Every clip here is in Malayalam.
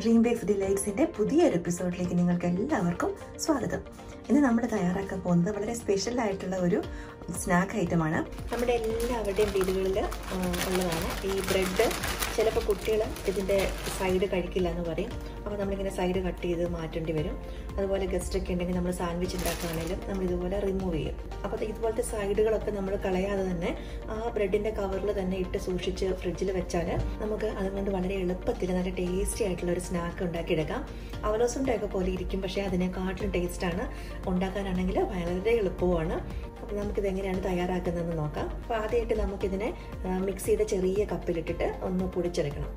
ഡ്രീം ബേക്സ് ഡിലൈറ്റ്സിന്റെ പുതിയൊരു എപ്പിസോഡിലേക്ക് നിങ്ങൾക്ക് എല്ലാവർക്കും സ്വാഗതം ഇന്ന് നമ്മൾ തയ്യാറാക്കാൻ പോകുന്നത് വളരെ സ്പെഷ്യൽ ആയിട്ടുള്ള ഒരു സ്നാക്ക് ഐറ്റമാണ് നമ്മുടെ എല്ലാവരുടെയും വീടുകളിൽ ഉള്ളതാണ് ഈ ബ്രെഡ് ചിലപ്പോൾ കുട്ടികൾ ഇതിൻ്റെ സൈഡ് കഴിക്കില്ല എന്ന് പറയും അപ്പോൾ നമ്മളിങ്ങനെ സൈഡ് കട്ട് ചെയ്ത് മാറ്റേണ്ടി വരും അതുപോലെ ഗസ്റ്റ് ഒക്കെ ഉണ്ടെങ്കിൽ നമ്മൾ സാൻഡ്വിച്ച് ഉണ്ടാക്കുകയാണെങ്കിലും നമ്മൾ ഇതുപോലെ റിമൂവ് ചെയ്യും അപ്പോൾ ഇതുപോലത്തെ സൈഡുകളൊക്കെ നമ്മൾ കളയാതെ തന്നെ ആ ബ്രെഡിൻ്റെ കവറിൽ തന്നെ ഇട്ട് സൂക്ഷിച്ച് ഫ്രിഡ്ജിൽ വെച്ചാൽ നമുക്ക് അതുകൊണ്ട് വളരെ എളുപ്പത്തിൽ നല്ല ടേസ്റ്റി ആയിട്ടുള്ള ഒരു സ്നാക്ക് ഉണ്ടാക്കിയെടുക്കാം അവലോസുണ്ടൊക്കെ പോലെ ഇരിക്കും പക്ഷേ അതിനെക്കാട്ടിലും ടേസ്റ്റാണ് ഉണ്ടാക്കാനാണെങ്കിൽ വളരെ എളുപ്പവുമാണ് അപ്പോൾ നമുക്കിത് എങ്ങനെയാണ് തയ്യാറാക്കുന്നതെന്ന് നോക്കാം അപ്പോൾ ആദ്യമായിട്ട് നമുക്കിതിനെ മിക്സിയുടെ ചെറിയ കപ്പിലിട്ടിട്ട് ഒന്ന് പൊടിച്ചെടുക്കണം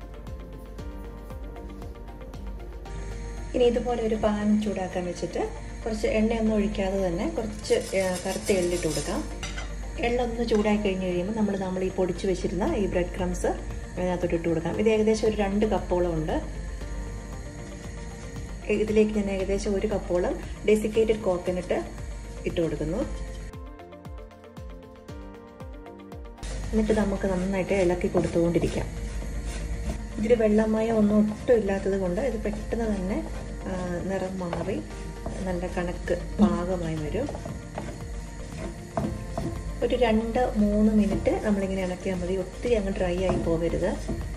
ഇനി ഇതുപോലെ ഒരു പാൻ ചൂടാക്കാൻ വെച്ചിട്ട് കുറച്ച് എണ്ണയൊന്നും ഒഴിക്കാതെ തന്നെ കുറച്ച് കറുത്ത എള്ളിട്ട് കൊടുക്കാം എണ്ണ ഒന്ന് ചൂടായി കഴിഞ്ഞ് കഴിയുമ്പോൾ നമ്മൾ നമ്മൾ ഈ പൊടിച്ച് വെച്ചിരുന്ന ഈ ബ്രെഡ് ക്രംസ് അതിനകത്തോട്ട് ഇട്ട് കൊടുക്കാം ഇത് ഏകദേശം ഒരു രണ്ട് കപ്പോളം ഉണ്ട് ഇതിലേക്ക് ഞാൻ ഏകദേശം ഒരു കപ്പോളം ഡെസിക്കേറ്റഡ് കോക്കനട്ട് ഇട്ട് കൊടുക്കുന്നു എന്നിട്ട് നമുക്ക് നന്നായിട്ട് ഇളക്കി കൊടുത്തുകൊണ്ടിരിക്കാം ഇതിൽ വെള്ളമയം ഒന്നും ഒട്ടും ഇല്ലാത്തത് കൊണ്ട് ഇത് പെട്ടെന്ന് തന്നെ നിറം മാറി നല്ല കണക്ക് പാകമായി വരും ഒരു രണ്ട് മൂന്ന് മിനിറ്റ് നമ്മളിങ്ങനെ ഇളക്കിയാൽ മതി ഒത്തിരി അങ്ങ് ഡ്രൈ ആയി പോകരുത്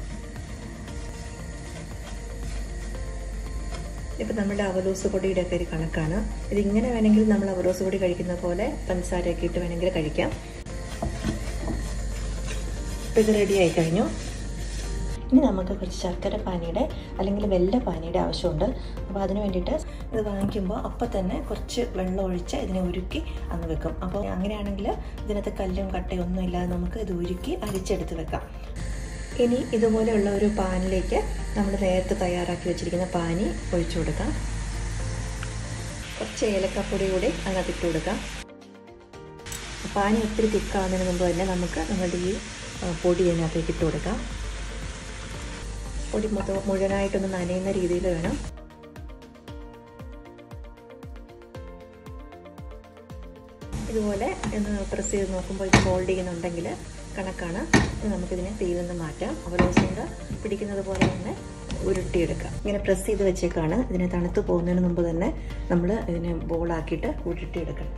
ഇപ്പം നമ്മുടെ അവലോസ് പൊടിയുടെ ഒക്കെ ഒരു കണക്കാണ് ഇതിങ്ങനെ വേണമെങ്കിൽ നമ്മൾ അവലോസ് പൊടി കഴിക്കുന്ന പോലെ പഞ്ചസാരയൊക്കെ ഇട്ട് വേണമെങ്കിൽ കഴിക്കാം ഇത് റെഡി ആയി കഴിഞ്ഞു ഇനി നമുക്ക് കുറച്ച് ശർക്കര പാനിയുടെ അല്ലെങ്കിൽ വെല്ല പാനിയുടെ ആവശ്യമുണ്ട് അപ്പോൾ അതിന് വേണ്ടിയിട്ട് ഇത് വാങ്ങിക്കുമ്പോൾ അപ്പം തന്നെ കുറച്ച് വെള്ളം ഒഴിച്ച് ഇതിനെ ഉരുക്കി അങ്ങ് വെക്കും അപ്പോൾ അങ്ങനെയാണെങ്കിൽ ഇതിനകത്ത് കല്ലും കട്ടയും ഒന്നും ഇല്ലാതെ നമുക്ക് ഇത് ഉരുക്കി അരിച്ചെടുത്ത് വെക്കാം ഇനി ഇതുപോലെയുള്ള ഒരു പാനിലേക്ക് നമ്മൾ നേരത്തെ തയ്യാറാക്കി വെച്ചിരിക്കുന്ന പാനി ഒഴിച്ചു കൊടുക്കാം കുറച്ച് ഏലക്കപ്പൊടി കൂടി അങ്ങോട്ട് ഇട്ട് കൊടുക്കാം പാനി ഒത്തിരി തിക്കാവുന്നതിന് മുമ്പ് തന്നെ നമുക്ക് നമ്മളുടെ ഈ പൊടി അതിനകത്തേക്ക് ഇട്ട് കൊടുക്കാം പൊടി മൊത്തം മുഴുവനായിട്ടൊന്ന് നനയുന്ന രീതിയിൽ വേണം ഇതുപോലെ ഒന്ന് പ്രസ് ചെയ്ത് നോക്കുമ്പോൾ ഇത് ഹോൾഡ് ചെയ്യുന്നുണ്ടെങ്കിൽ കണക്കാണ് നമുക്കിതിനെ തീയിൽ നിന്ന് മാറ്റാം അവലോസുണ്ട് പിടിക്കുന്നത് പോലെ തന്നെ ഉരുട്ടിയെടുക്കാം ഇങ്ങനെ പ്രസ് ചെയ്ത് വെച്ചേക്കാണ് ഇതിനെ തണുത്ത് പോകുന്നതിന് മുമ്പ് തന്നെ നമ്മൾ ഇതിനെ ബോളാക്കിയിട്ട് ഉരുട്ടിയെടുക്കണം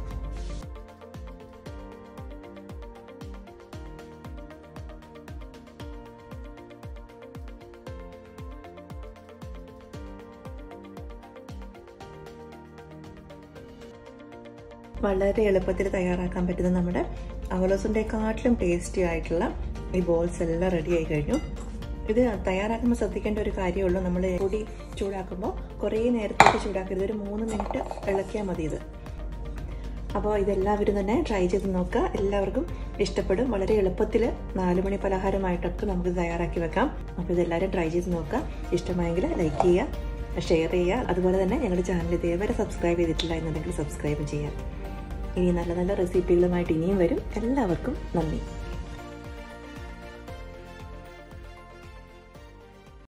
വളരെ എളുപ്പത്തിൽ തയ്യാറാക്കാൻ പറ്റുന്ന നമ്മുടെ അവലോസിൻ്റെക്കാട്ടിലും ടേസ്റ്റി ആയിട്ടുള്ള ഈ ബോൾസ് എല്ലാം റെഡി ആയി കഴിഞ്ഞു ഇത് തയ്യാറാക്കുമ്പോൾ ശ്രദ്ധിക്കേണ്ട ഒരു കാര്യമുള്ളൂ നമ്മൾ പൊടി ചൂടാക്കുമ്പോൾ കുറേ നേരത്തേക്ക് ചൂടാക്കരുത് ഒരു മൂന്ന് മിനിറ്റ് ഇളക്കിയാൽ മതി ഇത് അപ്പോൾ ഇതെല്ലാവരും തന്നെ ട്രൈ ചെയ്ത് നോക്കുക എല്ലാവർക്കും ഇഷ്ടപ്പെടും വളരെ എളുപ്പത്തിൽ നാല് മണി പലഹാരമായിട്ടൊക്കെ നമുക്ക് തയ്യാറാക്കി വെക്കാം അപ്പോൾ ഇതെല്ലാവരും ട്രൈ ചെയ്ത് നോക്കുക ഇഷ്ടമായെങ്കിൽ ലൈക്ക് ചെയ്യുക ഷെയർ ചെയ്യുക അതുപോലെ തന്നെ ഞങ്ങളുടെ ചാനൽ ഇതേവരെ സബ്സ്ക്രൈബ് ചെയ്തിട്ടില്ല എന്നുണ്ടെങ്കിൽ സബ്സ്ക്രൈബ് ചെയ്യുക ഇനി നല്ല നല്ല റെസിപ്പികളുമായിട്ട് ഇനിയും വരും എല്ലാവർക്കും നന്ദി